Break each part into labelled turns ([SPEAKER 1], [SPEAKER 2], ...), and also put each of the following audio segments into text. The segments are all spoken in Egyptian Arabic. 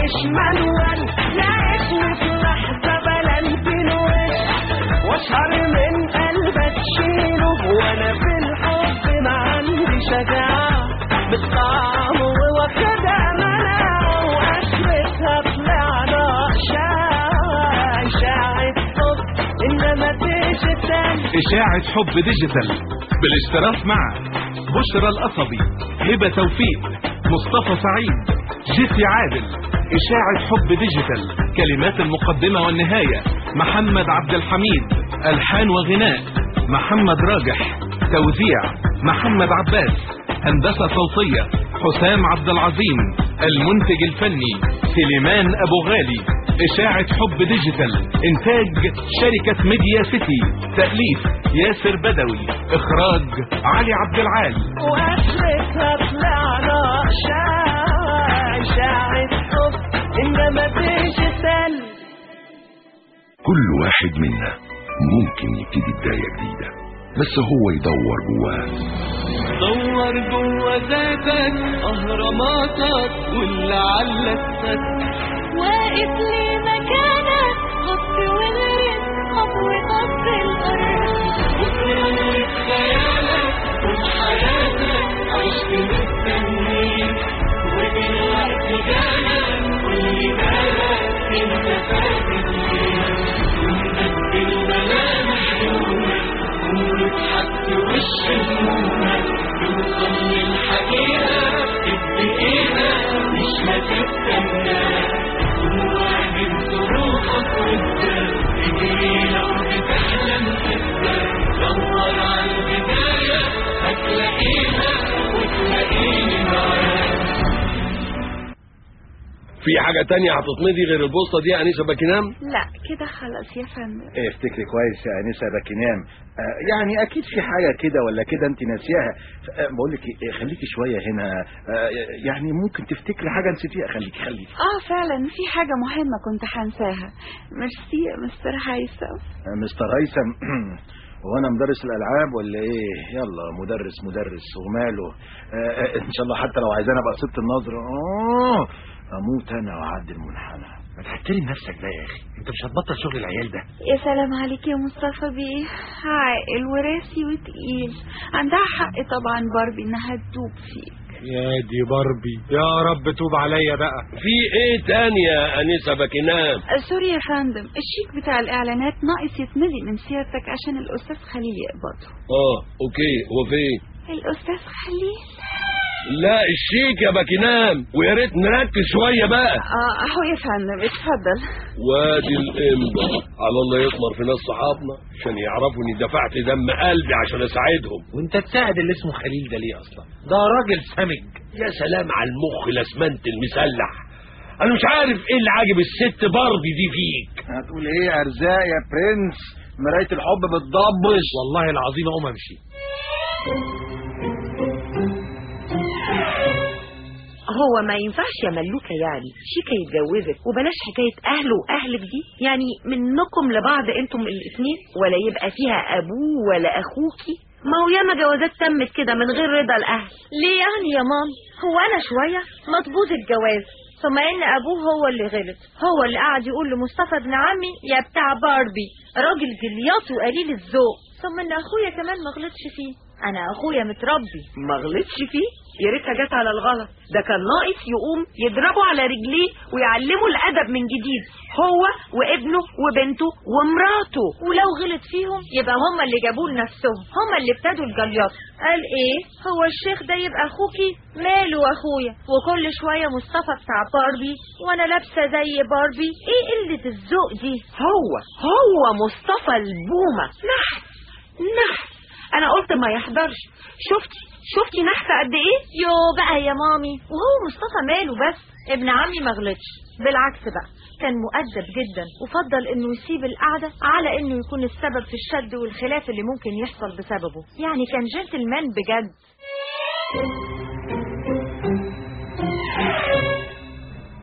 [SPEAKER 1] مش مانوال لقيتني في لحظة بلنتين وش واشهر من قلبك شيله وانا في الحب ما عندي شجاعة بالطعم وواخدها مناعة واخرتها طلعنا شاي شاعة حب انما ديجيتال
[SPEAKER 2] إشاعة حب ديجيتال بالاشتراك مع بشرى القصبي هبة توفيق مصطفى سعيد جيسي عادل إشاعة حب ديجيتال كلمات المقدمة والنهاية محمد عبد الحميد ألحان وغناء محمد راجح توزيع محمد عباس هندسة صوتية حسام عبد العظيم المنتج الفني سليمان أبو غالي إشاعة حب ديجيتال إنتاج شركة ميديا سيتي تأليف ياسر بدوي إخراج علي عبد العال
[SPEAKER 1] واخرتها طلعنا شاي شاعة حب انما ديجيتال
[SPEAKER 3] كل واحد منا ممكن يبتدي بداية جديدة بس هو يدور جواه
[SPEAKER 1] دور جوا ذاتك اهراماتك واللي علك
[SPEAKER 4] واقف لي مكانك خط والرد خطوتك بالأرض
[SPEAKER 1] وتنور خيالك وحياتك عشت مستنيك ودلوقتي جالك كل بالك انت فاتت ليه ونبدل ملامح يومك ونضحك في وش همومك نوصل للحقيقة بايدينا مش هتستناك ونواجه ظروفك قدام ايدينا وبتحلم تبدا دور على البداية هتلاقيها وتلاقيني معاك
[SPEAKER 5] في حاجة تانية هتطمدي غير البوسطة دي يا أنيسة باكينام؟
[SPEAKER 4] لا كده خلاص يا فندم
[SPEAKER 6] ايه افتكري كويس يا انسه باكينام آه يعني اكيد في حاجه كده ولا كده انت ناسياها آه بقول لك إيه خليكي شويه هنا آه يعني ممكن تفتكري حاجه نسيتيها خليكي خليكي
[SPEAKER 4] اه فعلا في حاجة مهمة كنت هنساها ميرسي يا مستر هيثم
[SPEAKER 6] آه مستر هيثم هو انا مدرس الالعاب ولا ايه يلا مدرس مدرس وماله آه آه ان شاء الله حتى لو عايزاني ابقى ست النظر اه اموت انا واعدي المنحنى
[SPEAKER 7] ما تحترم نفسك بقى يا اخي انت مش هتبطل شغل العيال ده
[SPEAKER 4] يا سلام عليك يا مصطفى بيه عاقل وراسي وتقيل عندها حق طبعا باربي انها تدوب فيك
[SPEAKER 7] يا دي باربي يا رب توب عليا بقى
[SPEAKER 5] في إيه تاني يا أنيسة باكينام؟
[SPEAKER 4] آه، سوري يا فندم الشيك بتاع الاعلانات ناقص يتملي من سيادتك عشان الاستاذ خليل يقبضه
[SPEAKER 5] آه أوكي هو فين؟
[SPEAKER 4] الاستاذ خليل
[SPEAKER 5] لا الشيك يا باكينام ويا ريت نركز شوية بقى
[SPEAKER 4] اه اهو يا فندم اتفضل
[SPEAKER 5] وادي الإمضة على الله يطمر في ناس صحابنا عشان يعرفوا إني دفعت دم قلبي عشان أساعدهم
[SPEAKER 7] وانت تساعد اللي اسمه خليل ده ليه اصلا ده راجل سمج
[SPEAKER 5] يا سلام على المخ الأسمنت المسلح أنا مش عارف إيه اللي عاجب الست باربي دي فيك
[SPEAKER 6] هتقول ايه ارزاق يا برنس مرايه الحب بتضبش
[SPEAKER 7] والله العظيم اقوم امشي
[SPEAKER 8] هو ما ينفعش يا ملوكة يعني شيكا يتجوزك وبلاش حكاية أهله وأهلك دي يعني منكم لبعض انتم الاثنين ولا يبقى فيها أبوه ولا أخوكي ما هو ياما جوازات تمت كده من غير رضا الأهل
[SPEAKER 9] ليه يعني يا مام هو انا شويه مطبوط الجواز ثم ان ابوه هو اللي غلط هو اللي قعد يقول لمصطفى ابن عمي يا بتاع باربي راجل جلياط وقليل الذوق ثم ان اخويا كمان ما غلطش فيه انا اخويا متربي
[SPEAKER 8] ما غلطش فيه يا ريتها جت على الغلط ده كان ناقص يقوم يضربه على رجليه ويعلمه الأدب من جديد هو وابنه وبنته ومراته
[SPEAKER 9] ولو غلط فيهم يبقى هم اللي جابوه لنفسهم هم اللي ابتدوا الجلياط قال ايه هو الشيخ ده يبقى اخوكي ماله اخويا وكل شويه مصطفى بتاع باربي وانا لابسه زي باربي ايه قله الذوق دي
[SPEAKER 8] هو هو مصطفى البومة نحس نحس انا قلت ما يحضرش شفتي شفتي نحسة قد ايه
[SPEAKER 9] يو بقى يا مامي وهو مصطفى ماله بس ابن عمي ما غلطش بالعكس بقى كان مؤدب جدا وفضل انه يسيب القعده على انه يكون السبب في الشد والخلاف اللي ممكن يحصل بسببه يعني كان جنتلمان بجد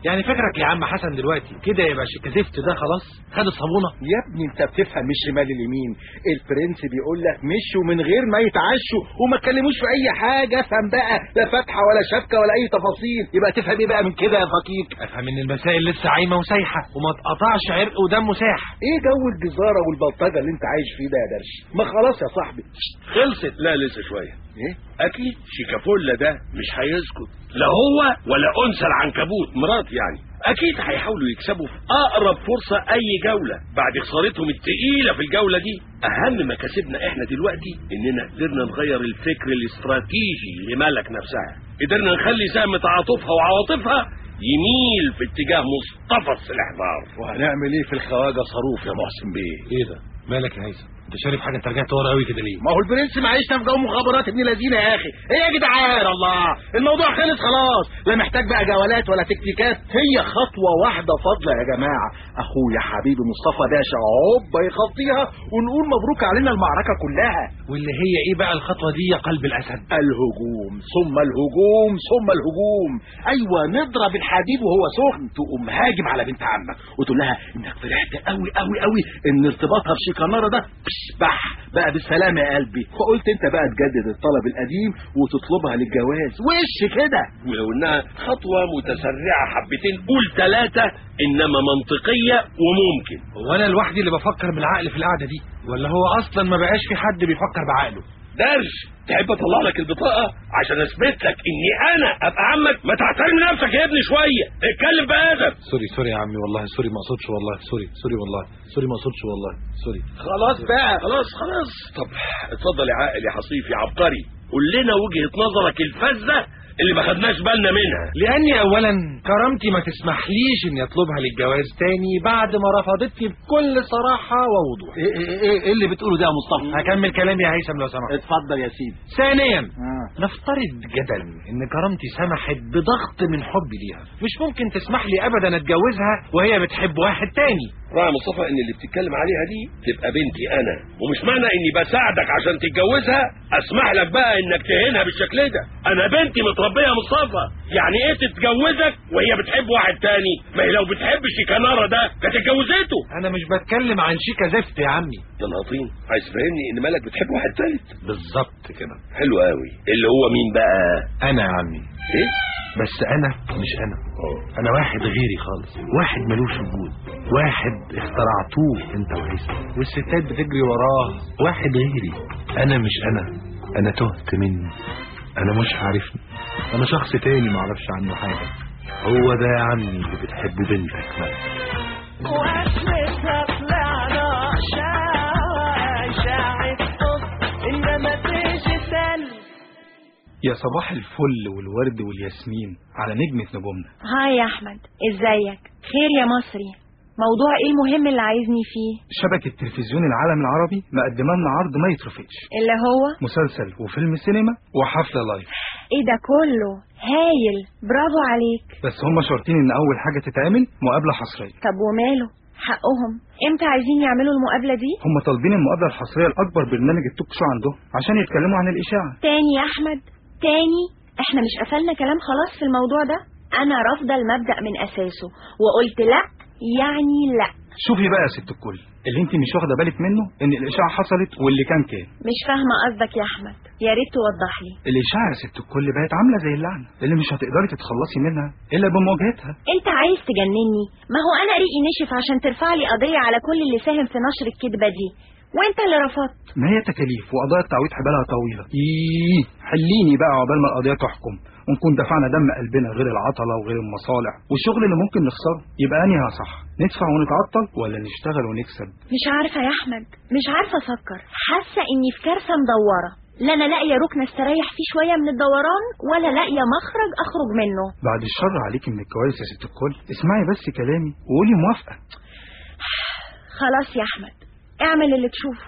[SPEAKER 7] يعني فكرك يا عم حسن دلوقتي كده يبقى شيكازيفت ده خلاص خد الصابونه
[SPEAKER 6] يا ابني انت بتفهم مش شمال اليمين البرنس بيقول لك مشوا من غير ما يتعشوا وما اتكلموش في اي حاجه افهم بقى لا فتحه ولا شبكه ولا اي تفاصيل يبقى تفهم ايه بقى من كده يا فكيك
[SPEAKER 7] افهم ان المسائل لسه عايمه وسايحه وما تقطعش عرق ودم ساح
[SPEAKER 6] ايه جو الجزاره والبلطجه اللي انت عايش فيه ده يا درش ما خلاص يا صاحبي
[SPEAKER 5] خلصت لا لسه شويه
[SPEAKER 6] ايه
[SPEAKER 5] اكيد شيكافولا ده مش هيسكت لا هو ولا انثى العنكبوت مرات يعني اكيد هيحاولوا يكسبوا في اقرب فرصه اي جوله بعد خسارتهم التقيله في الجوله دي اهم مكاسبنا احنا دلوقتي اننا قدرنا نغير الفكر الاستراتيجي لملك نفسها قدرنا نخلي سهم تعاطفها وعواطفها يميل في اتجاه مصطفى السلاحدار
[SPEAKER 6] وهنعمل ايه في الخواجه صاروف يا محسن بيه
[SPEAKER 7] ايه ده مالك يا هيثم انت شارب حاجه انت رجعت ورا قوي كده ليه
[SPEAKER 6] ما هو البرنس معيشنا في جو مخابرات ابن لذينه يا اخي ايه يا جدعان الله الموضوع خلص خلاص لا محتاج بقى جولات ولا تكتيكات هي خطوه واحده فاضله يا جماعه اخويا حبيبي مصطفى باشا هوبا يخطيها ونقول مبروك علينا المعركه كلها
[SPEAKER 7] واللي هي ايه بقى الخطوه دي يا قلب الاسد
[SPEAKER 6] الهجوم ثم الهجوم ثم الهجوم ايوه نضرب الحديد وهو سخن تقوم هاجم على بنت عمك وتقول لها انك فرحت قوي قوي قوي ان ارتباطها بشيكانارا ده بح بقى بالسلامه يا قلبي فقلت انت بقى تجدد الطلب القديم وتطلبها للجواز وش كده
[SPEAKER 5] ولو انها خطوه متسرعه حبتين قول ثلاثه انما منطقيه وممكن
[SPEAKER 7] هو انا لوحدي اللي بفكر بالعقل في القعده دي ولا هو اصلا ما بقاش في حد بيفكر بعقله
[SPEAKER 5] درش تحب اطلع لك البطاقه عشان اثبت لك اني انا ابقى عمك ما تعترم نفسك يا ابني شويه اتكلم بادب
[SPEAKER 7] سوري سوري يا عمي والله سوري ما اقصدش والله سوري سوري والله سوري ما اقصدش والله سوري
[SPEAKER 5] خلاص بقى خلاص خلاص طب اتفضل يا عاقل يا حصيف يا عبقري قول لنا وجهه نظرك الفذه اللي ما خدناش بالنا منها
[SPEAKER 7] لاني اولا كرامتي ما تسمحليش اني اطلبها للجواز تاني بعد ما رفضتني بكل صراحه ووضوح
[SPEAKER 6] ايه ايه ايه, إيه اللي بتقوله ده يا مصطفى
[SPEAKER 7] هكمل كلامي يا هيثم لو سمحت
[SPEAKER 6] اتفضل يا سيدي
[SPEAKER 7] ثانيا
[SPEAKER 6] آه.
[SPEAKER 7] نفترض جدلا ان كرامتي سمحت بضغط من حبي ليها مش ممكن تسمح لي ابدا اتجوزها وهي بتحب واحد تاني
[SPEAKER 5] رأي مصطفى ان اللي بتتكلم عليها دي تبقى بنتي انا ومش معنى اني بساعدك عشان تتجوزها اسمح لك بقى انك تهينها بالشكل ده انا بنتي متربيه يا مصطفى يعني ايه تتجوزك وهي بتحب واحد تاني ما هي لو بتحب شيكانارا ده كانت اتجوزته
[SPEAKER 7] انا مش بتكلم عن شيكا زفت يا عمي
[SPEAKER 5] يا ناطين عايز تفهمني ان مالك بتحب واحد تالت
[SPEAKER 7] بالظبط كده
[SPEAKER 5] حلو قوي اللي هو مين بقى
[SPEAKER 7] انا يا عمي
[SPEAKER 5] ايه
[SPEAKER 7] بس انا مش انا انا واحد غيري خالص واحد ملوش وجود واحد اخترعتوه انت وهيثم والستات بتجري وراه واحد غيري انا مش انا انا تهت مني انا مش عارفني انا شخص تاني معرفش عنه حاجة هو ده يا عمي اللي بتحب بنتك مالك
[SPEAKER 1] واسمتها طلعنا شاي شاعت حب انما تيجي تل
[SPEAKER 2] يا صباح الفل والورد والياسمين على نجمة نجومنا
[SPEAKER 9] هاي يا احمد ازيك خير يا مصري موضوع ايه المهم اللي عايزني فيه
[SPEAKER 2] شبكة تلفزيون العالم العربي مقدمة لنا عرض ما يترفضش
[SPEAKER 9] اللي هو
[SPEAKER 2] مسلسل وفيلم سينما وحفلة لايف
[SPEAKER 9] ايه ده كله هايل برافو عليك
[SPEAKER 2] بس هم شرطين ان اول حاجة تتعمل مقابلة حصرية
[SPEAKER 9] طب وماله حقهم امتى عايزين يعملوا المقابلة دي
[SPEAKER 2] هم طالبين المقابلة الحصرية الأكبر برنامج التوك شو عندهم عشان يتكلموا عن الإشاعة
[SPEAKER 9] تاني يا احمد تاني احنا مش قفلنا كلام خلاص في الموضوع ده انا رافضه المبدأ من اساسه وقلت لا يعني لا
[SPEAKER 2] شوفي بقى يا ست الكل اللي انت مش واخدة بالك منه ان الإشاعة حصلت واللي كان كان
[SPEAKER 9] مش فاهمه قصدك يا احمد يا ريت توضح لي
[SPEAKER 2] الإشاعة يا ست الكل بقت عاملة زي اللعنة اللي مش هتقدري تتخلصي منها إلا بمواجهتها
[SPEAKER 9] انت عايز تجنني ما هو انا ريقي نشف عشان ترفع لي قضيه على كل اللي ساهم في نشر الكذبه دي وانت اللي رفضت
[SPEAKER 2] ما هي تكاليف وقضايا التعويض حبالها طويلة إيه حليني بقى عقبال ما القضية تحكم ونكون دفعنا دم قلبنا غير العطلة وغير المصالح والشغل اللي ممكن نخسره يبقى أنهي صح ندفع ونتعطل ولا نشتغل ونكسب
[SPEAKER 9] مش عارفه يا احمد مش عارفه افكر حاسه اني في كارثه مدوره لا انا لاقيه ركن استريح فيه شويه من الدوران ولا لاقيه مخرج اخرج منه
[SPEAKER 2] بعد الشر عليكي من الكوارث يا ست الكل اسمعي بس كلامي وقولي موافقة
[SPEAKER 9] خلاص يا احمد اعمل اللي تشوفه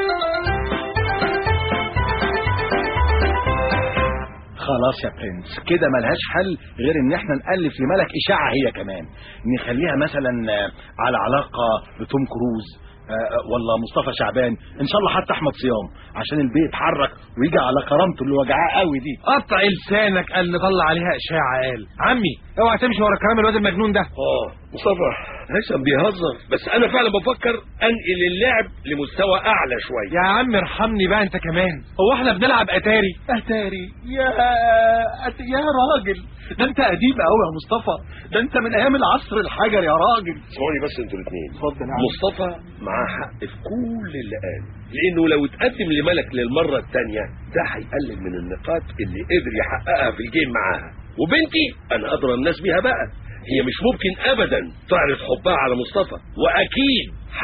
[SPEAKER 6] خلاص يا برنس كده ملهاش حل غير ان احنا نألف لملك اشاعة هي كمان نخليها مثلا آه، على علاقة بتوم كروز آه، ولا مصطفى شعبان ان شاء الله حتى احمد صيام عشان البيت يتحرك ويجي على كرامته اللي وجعاه قوي دي
[SPEAKER 7] قطع لسانك قال نطلع عليها اشاعه قال عمي اوعى تمشي ورا كلام الواد المجنون ده
[SPEAKER 5] اه مصطفى هيثم بيهزر بس انا فعلا بفكر انقل اللعب لمستوى اعلى شويه
[SPEAKER 7] يا عم ارحمني بقى انت كمان هو احنا بنلعب اتاري
[SPEAKER 6] اتاري يا أت... يا راجل ده انت قديم قوي يا مصطفى ده انت من ايام العصر الحجر يا راجل
[SPEAKER 5] ثواني بس انتوا الاثنين
[SPEAKER 6] اتفضل يا عم.
[SPEAKER 5] مصطفى معاه حق في كل اللي قاله لانه لو اتقدم لملك للمره الثانيه ده هيقلل من النقاط اللي قدر يحققها في الجيم معاها وبنتي انا ادرى الناس بيها بقى هي مش ممكن ابدا تعرض حبها على مصطفى واكيد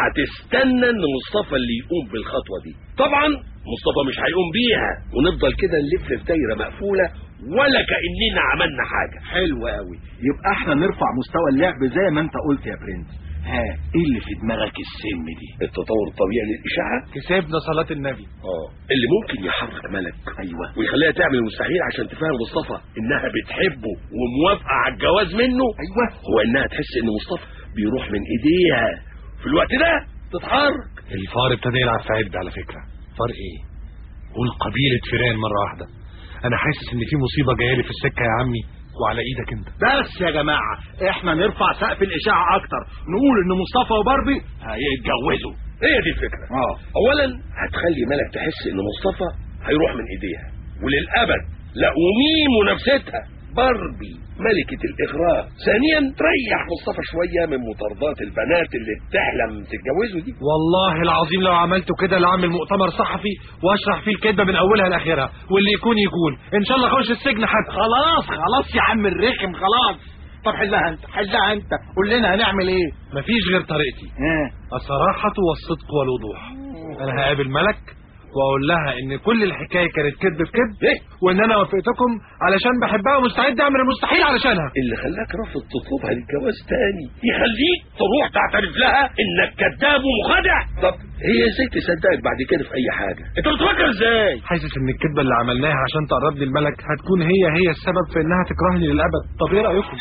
[SPEAKER 5] هتستنى ان مصطفى اللي يقوم بالخطوه دي طبعا مصطفى مش هيقوم بيها ونفضل كده نلف في دايره مقفوله ولا كاننا عملنا حاجه
[SPEAKER 6] حلو قوي يبقى احنا نرفع مستوى اللعب زي ما انت قلت يا برنس ها ايه اللي في دماغك السم دي
[SPEAKER 5] التطور الطبيعي للاشاعه
[SPEAKER 7] كسبنا صلاة النبي
[SPEAKER 5] اه اللي ممكن يحرك ملك
[SPEAKER 6] ايوه
[SPEAKER 5] ويخليها تعمل المستحيل عشان تفهم مصطفى انها بتحبه وموافقه على الجواز منه
[SPEAKER 6] ايوه
[SPEAKER 5] هو انها تحس ان مصطفى بيروح من ايديها في الوقت ده تتحرك
[SPEAKER 7] الفار ابتدى يلعب في عد على فكرة فار ايه قول قبيلة فيران مرة واحدة انا حاسس ان في مصيبة جاية لي في السكة يا عمي وعلى ايدك انت
[SPEAKER 6] بس يا جماعة احنا نرفع سقف الاشاعة اكتر نقول ان مصطفى وباربي هيتجوزوا
[SPEAKER 5] هي دي الفكره
[SPEAKER 6] اه
[SPEAKER 5] اولا هتخلي ملك تحس ان مصطفى هيروح من ايديها وللابد لا ومين منافستها باربي ملكة الإغراء ثانيا تريح مصطفى شوية من مطاردات البنات اللي بتحلم تتجوزوا دي
[SPEAKER 7] والله العظيم لو عملته كده لاعمل مؤتمر صحفي واشرح فيه الكذبة من اولها لاخرها واللي يكون يكون ان شاء الله اخش السجن حتى
[SPEAKER 6] خلاص خلاص يا عم الرخم خلاص طب حلها انت حلها انت قول لنا هنعمل ايه
[SPEAKER 7] مفيش غير طريقتي
[SPEAKER 6] ها
[SPEAKER 7] الصراحة والصدق والوضوح انا هقابل ملك واقول لها ان كل الحكاية كانت كذب في كذب
[SPEAKER 5] ايه
[SPEAKER 7] وان انا وافقتكم علشان بحبها ومستعد اعمل المستحيل علشانها
[SPEAKER 5] اللي خلاك رافض تطلبها للجواز تاني يخليك تروح تعترف لها انك كذاب ومخادع طب هي ازاي تصدقك بعد كده في اي حاجه انت بتفكر ازاي
[SPEAKER 7] حاسس ان الكذبة اللي عملناها عشان تقرب لي الملك هتكون هي هي السبب في انها تكرهني للابد طب ايه رايكم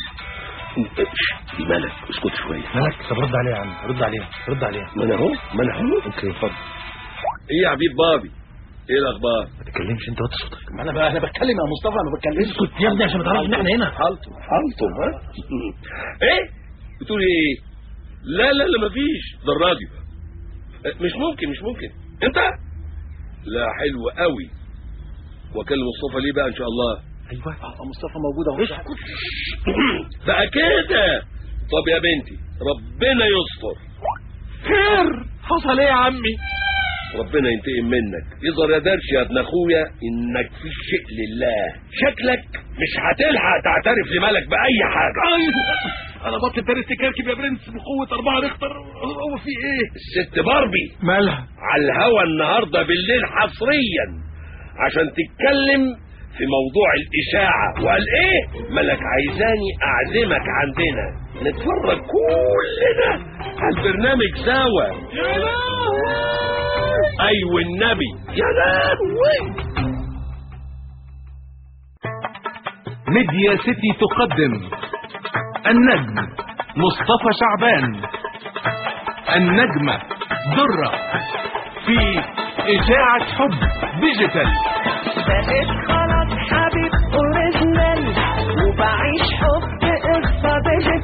[SPEAKER 5] دي مالك اسكت شويه
[SPEAKER 7] ملك طب رد عليها يا عم رد عليها رد عليها
[SPEAKER 5] ما انا اهو ما انا اهو
[SPEAKER 7] اوكي اتفضل
[SPEAKER 5] ايه يا حبيب بابي ايه الاخبار
[SPEAKER 7] ما تتكلمش انت وطي صوتك
[SPEAKER 6] ما انا بقى انا بتكلم يا مصطفى انا بتكلم
[SPEAKER 7] اسكت يا ابني عشان ما تعرفش ان احنا هنا
[SPEAKER 6] حالته
[SPEAKER 5] حالته ها ايه بتقول ايه لا لا لا مفيش ده الراديو مش ممكن مش ممكن انت لا حلو قوي واكلم مصطفى ليه بقى ان شاء الله
[SPEAKER 7] ايوه
[SPEAKER 6] اه مصطفى موجود اهو
[SPEAKER 5] اسكت بقى كده طب يا بنتي ربنا يستر
[SPEAKER 7] خير حصل ايه يا عمي
[SPEAKER 5] ربنا ينتقم منك يظهر يا درش يا ابن اخويا انك في شيء لله شكلك مش هتلحق تعترف لملك باي حاجه
[SPEAKER 6] انا بطل تاريخ تكركب يا برنس بقوة اربعة ريختر هو في ايه
[SPEAKER 5] الست باربي
[SPEAKER 7] مالها
[SPEAKER 5] على الهوا النهارده بالليل حصريا عشان تتكلم في موضوع الإشاعة وقال إيه ملك عايزاني أعزمك عندنا نتفرج كلنا على البرنامج سوا يا لهوي أيوة النبي يا لهوي
[SPEAKER 2] ميديا سيتي تقدم النجم مصطفى شعبان النجمة درة في إشاعة حب ديجيتال
[SPEAKER 1] بقيت خلاص حبيب اوريجينال وبعيش حب قصة ديجيتال